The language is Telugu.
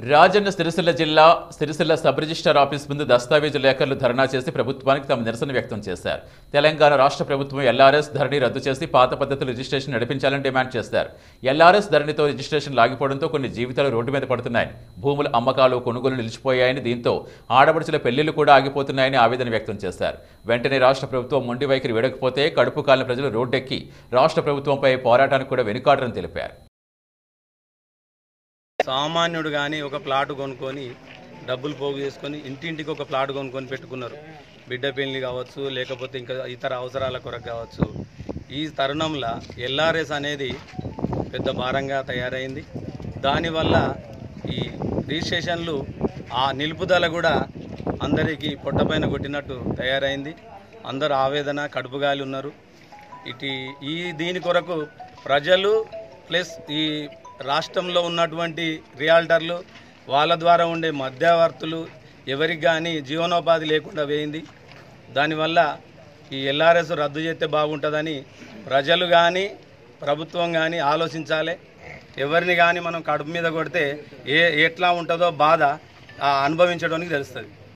రాజన్న సిరిసిల్ల జిల్లా సిరిసిల్ల సబ్ రిజిస్టార్ ఆఫీస్ ముందు దస్తావేజు లేఖలు ధర్నా చేసి ప్రభుత్వానికి తమ నిరసన వ్యక్తం చేశారు తెలంగాణ రాష్ట్ర ప్రభుత్వం ఎల్ఆర్ఎస్ ధరణి రద్దు చేసి పాత పద్ధతులు రిజిస్ట్రేషన్ నడిపించాలని డిమాండ్ చేశారు ఎల్ఆర్ఎస్ ధరణితో రిజిస్ట్రేషన్ లాగిపోవడంతో కొన్ని జీవితాలు రోడ్డు మీద పడుతున్నాయి భూముల అమ్మకాలు కొనుగోలు నిలిచిపోయాయని దీంతో ఆడపడుచుల పెళ్లిళ్లు కూడా ఆగిపోతున్నాయని ఆవేదన వ్యక్తం చేశారు వెంటనే రాష్ట్ర ప్రభుత్వం మొండి వైఖరి వేడకపోతే కడుపు కాలిన ప్రజలు రోడ్డెక్కి రాష్ట్ర ప్రభుత్వంపై పోరాటానికి కూడా వెనుకాడరని తెలిపారు సామాన్యుడు కానీ ఒక ప్లాట్ కొనుక్కొని డబ్బులు పోగు చేసుకొని ఇంటింటికి ఒక ప్లాట్ కొనుక్కొని పెట్టుకున్నారు బిడ్డ పెళ్లి కావచ్చు లేకపోతే ఇంకా ఇతర అవసరాల కొరకు కావచ్చు ఈ తరుణంలో ఎల్ఆర్ఎస్ అనేది పెద్ద భారంగా తయారైంది దానివల్ల ఈ రిజిస్ట్రేషన్లు ఆ నిలుపుదల కూడా అందరికీ పొట్టపైన కొట్టినట్టు తయారైంది అందరూ ఆవేదన కడుపుగాలి ఉన్నారు ఇటు ఈ దీని కొరకు ప్రజలు ప్లస్ ఈ రాష్ట్రంలో ఉన్నటువంటి రియాల్టర్లు వాళ్ళ ద్వారా ఉండే మధ్యవర్తులు ఎవరికి కానీ జీవనోపాధి లేకుండా వేయింది దానివల్ల ఈ ఎల్ఆర్ఎస్ రద్దు చేస్తే బాగుంటుందని ప్రజలు కానీ ప్రభుత్వం కానీ ఆలోచించాలి ఎవరిని కానీ మనం కడుపు మీద కొడితే ఏ ఎట్లా ఉంటుందో బాధ ఆ అనుభవించడానికి తెలుస్తుంది